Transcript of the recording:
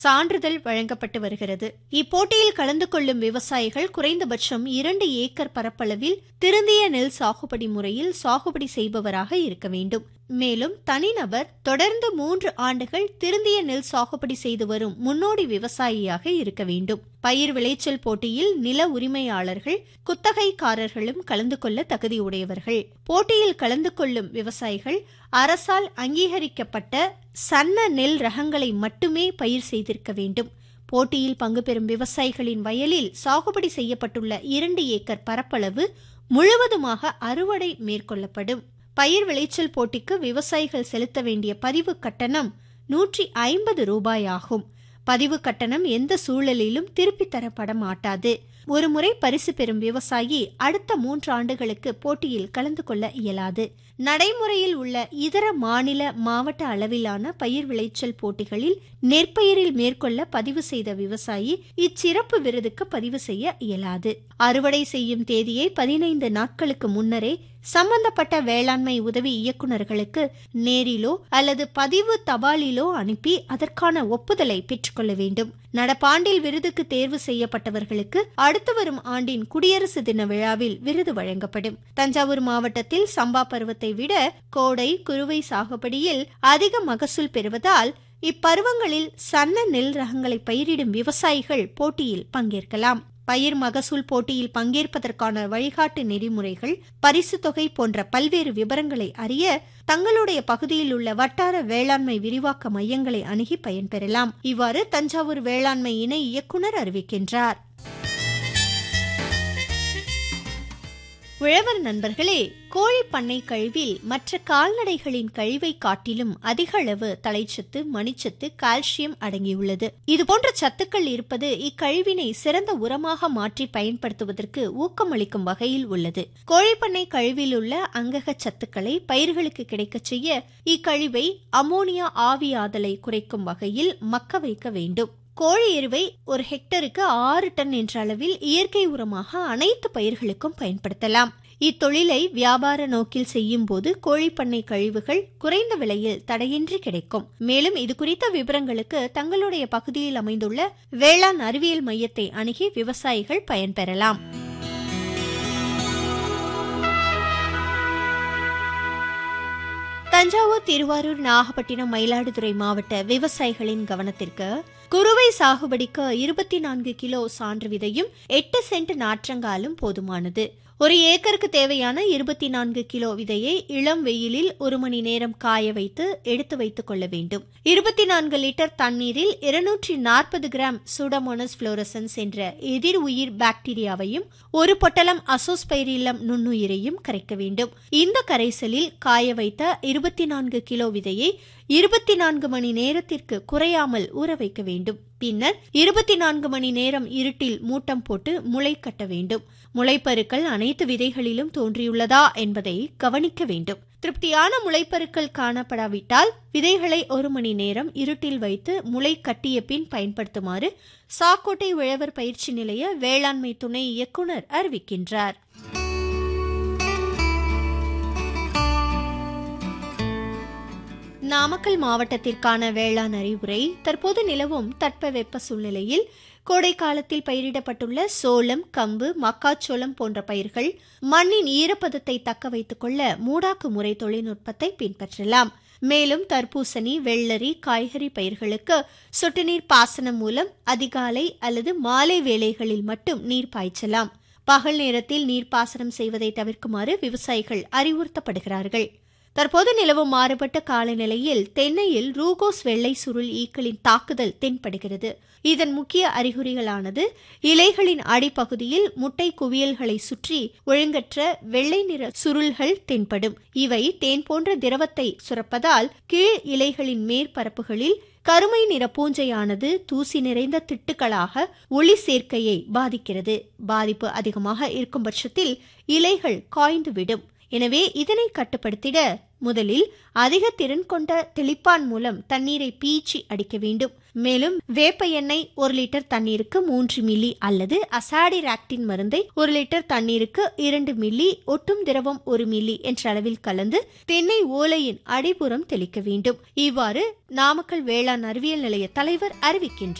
சான்றிதழ் வழங்கப்பட்டு வருகிறது இப்போட்டியில் கலந்து கொள்ளும் விவசாயிகள் குறைந்தபட்சம் இரண்டு ஏக்கர் பரப்பளவில் திருந்திய நெல் சாகுபடி முறையில் சாகுபடி செய்பவராக இருக்க வேண்டும் மேலும் தனிநபர் தொடர்ந்து மூன்று ஆண்டுகள் திருந்திய நெல் சாகுபடி செய்து வரும் முன்னோடி விவசாயியாக இருக்க வேண்டும் பயிர் விளைச்சல் போட்டியில் நில உரிமையாளர்கள் குத்தகைக்காரர்களும் கலந்து கொள்ள தகுதியுடையவர்கள் போட்டியில் கலந்து கொள்ளும் விவசாயிகள் அரசால் அங்கீகரிக்கப்பட்ட சன்ன நெல் ரகங்களை மட்டுமே பயிர் செய்திருக்க வேண்டும் போட்டியில் பங்கு பெறும் விவசாயிகளின் வயலில் சாகுபடி செய்யப்பட்டுள்ள இரண்டு ஏக்கர் பரப்பளவு முழுவதுமாக அறுவடை மேற்கொள்ளப்படும் பயிர் விளைச்சல் போட்டிக்கு விவசாயிகள் செலுத்த வேண்டிய பதிவு கட்டணம் நூற்றி ஐம்பது ரூபாய் ஆகும் பதிவு கட்டணம் எந்த சூழலிலும் திருப்பித் தரப்பட மாட்டாது ஒருமுறை பரிசு பெறும் விவசாயி அடுத்த மூன்று ஆண்டுகளுக்கு போட்டியில் கலந்து கொள்ள இயலாது நடைமுறையில் உள்ள இதர மாநில மாவட்ட அளவிலான பயிர் விளைச்சல் போட்டிகளில் நெற்பயிரில் மேற்கொள்ள பதிவு செய்த விவசாயி இச்சிறப்பு விருதுக்கு பதிவு செய்ய இயலாது அறுவடை செய்யும் தேதியை பதினைந்து நாட்களுக்கு முன்னரே சம்பந்தப்பட்ட வேளாண்மை உதவி இயக்குநர்களுக்கு நேரிலோ அல்லது பதிவு தபாலிலோ அனுப்பி அதற்கான ஒப்புதலை பெற்றுக்கொள்ள வேண்டும் நடப்பாண்டில் விருதுக்கு தேர்வு செய்யப்பட்டவர்களுக்கு அடுத்து வரும் ஆண்டின் குடியரசு தின விழாவில் விருது வழங்கப்படும் தஞ்சாவூர் மாவட்டத்தில் சம்பா பருவத்தை விட கோடை குறுவை சாகுபடியில் அதிக மகசூல் பெறுவதால் இப்பருவங்களில் சன்ன நெல் ரகங்களை பயிரிடும் விவசாயிகள் போட்டியில் பங்கேற்கலாம் பயிர் மகசூல் போட்டியில் பங்கேற்பதற்கான வழிகாட்டு நெறிமுறைகள் பரிசு தொகை போன்ற பல்வேறு விவரங்களை அறிய தங்களுடைய பகுதியில் உள்ள வட்டார வேளாண்மை விரிவாக்க மையங்களை அணுகி பயன்பெறலாம் இவ்வாறு தஞ்சாவூர் வேளாண்மை இணை இயக்குனர் அறிவிக்கின்றார் உழவர் நண்பர்களே கோழி பண்ணை கழிவில் மற்ற கால்நடைகளின் கழிவை காட்டிலும் அதிக அளவு தலைச்சத்து மணிச்சத்து கால்சியம் அடங்கியுள்ளது இதுபோன்ற சத்துக்கள் இருப்பது இக்கழிவினை சிறந்த உரமாக மாற்றி பயன்படுத்துவதற்கு ஊக்கமளிக்கும் வகையில் உள்ளது கோழிப்பண்ணை கழிவில் உள்ள அங்கக சத்துக்களை பயிர்களுக்கு கிடைக்கச் செய்ய இக்கழிவை அமோனியா ஆவியாதலை குறைக்கும் வகையில் மக்க வைக்க வேண்டும் கோழி எருவை ஒரு ஹெக்டருக்கு ஆறு டன் என்ற அளவில் இயற்கை உரமாக அனைத்து பயிர்களுக்கும் பயன்படுத்தலாம் இத்தொழிலை வியாபார நோக்கில் செய்யும் போது கோழிப்பண்ணை கழிவுகள் குறைந்த விலையில் தடையின்றி கிடைக்கும் மேலும் இது குறித்த விவரங்களுக்கு தங்களுடைய பகுதியில் அமைந்துள்ள வேளாண் அறிவியல் மையத்தை அணுகி விவசாயிகள் பயன்பெறலாம் தஞ்சாவூர் திருவாரூர் நாகப்பட்டினம் மயிலாடுதுறை மாவட்ட விவசாயிகளின் கவனத்திற்கு குறுவை சாகுபடிக்கு இருபத்தி நான்கு கிலோ சான்று விதையும் எட்டு சென்ட் நாற்றங்காலும் போதுமானது ஒரு ஏக்கருக்கு தேவையான இருபத்தி நான்கு கிலோ விதையை இளம் வெயிலில் ஒரு மணி நேரம் காய வைத்து எடுத்து வைத்துக் கொள்ள வேண்டும் இருபத்தி நான்கு லிட்டர் தண்ணீரில் இருநூற்றி நாற்பது கிராம் சூடமோனஸ் புளோரசன்ஸ் என்ற எதிர் உயிர் பாக்டீரியாவையும் ஒரு பொட்டலம் அசோஸ்பைரிலம் நுண்ணுயிரையும் கரைக்க வேண்டும் இந்த கரைசலில் காய வைத்த இருபத்தி நான்கு கிலோ விதையை இருபத்தி நான்கு மணி நேரத்திற்கு குறையாமல் ஊற வைக்க வேண்டும் பின்னர் இருபத்தி நான்கு மணி நேரம் இருட்டில் மூட்டம் போட்டு முளை கட்ட வேண்டும் முளைப்பருக்கள் அனைத்து விதைகளிலும் தோன்றியுள்ளதா என்பதை கவனிக்க வேண்டும் திருப்தியான முளைப்பருக்கள் காணப்படாவிட்டால் விதைகளை ஒரு மணி நேரம் இருட்டில் வைத்து முளை கட்டிய பின் பயன்படுத்துமாறு சாக்கோட்டை உழவர் பயிற்சி நிலைய வேளாண்மை துணை இயக்குனர் அறிவிக்கின்றார் நாமக்கல் மாவட்டத்திற்கான வேளாண் அறிவுரை தற்போது நிலவும் தட்பவெப்ப சூழ்நிலையில் கோடை காலத்தில் பயிரிடப்பட்டுள்ள சோளம் கம்பு மக்காச்சோளம் போன்ற பயிர்கள் மண்ணின் ஈரப்பதத்தை தக்க வைத்துக் கொள்ள மூடாக்கு முறை தொழில்நுட்பத்தை பின்பற்றலாம் மேலும் தர்பூசணி வெள்ளரி காய்கறி பயிர்களுக்கு சொட்டுநீர் பாசனம் மூலம் அதிகாலை அல்லது மாலை வேளைகளில் மட்டும் நீர் பாய்ச்சலாம் பகல் நேரத்தில் நீர்ப்பாசனம் செய்வதை தவிர்க்குமாறு விவசாயிகள் அறிவுறுத்தப்படுகிறார்கள் தற்போது நிலவும் மாறுபட்ட காலநிலையில் தென்னையில் ரூகோஸ் வெள்ளை சுருள் ஈக்களின் தாக்குதல் தென்படுகிறது இதன் முக்கிய அறிகுறிகளானது இலைகளின் அடிப்பகுதியில் முட்டை குவியல்களை சுற்றி ஒழுங்கற்ற வெள்ளை நிற சுருள்கள் தென்படும் இவை தேன் போன்ற திரவத்தை சுரப்பதால் கீழ் இலைகளின் மேற்பரப்புகளில் கருமை நிற பூஞ்சையானது தூசி நிறைந்த திட்டுகளாக ஒளி சேர்க்கையை பாதிக்கிறது பாதிப்பு அதிகமாக இருக்கும் பட்சத்தில் இலைகள் காய்ந்து விடும் எனவே இதனை கட்டுப்படுத்திட முதலில் அதிக திறன் கொண்ட தெளிப்பான் மூலம் தண்ணீரை பீச்சி அடிக்க வேண்டும் மேலும் வேப்ப எண்ணெய் ஒரு லிட்டர் தண்ணீருக்கு மூன்று மில்லி அல்லது அசாடிராக்டின் மருந்தை ஒரு லிட்டர் தண்ணீருக்கு இரண்டு மில்லி ஒட்டும் திரவம் ஒரு மில்லி என்ற அளவில் கலந்து தென்னை ஓலையின் அடிப்புறம் தெளிக்க வேண்டும் இவ்வாறு நாமக்கல் வேளாண் அறிவியல் நிலைய தலைவர் அறிவிக்கின்றார்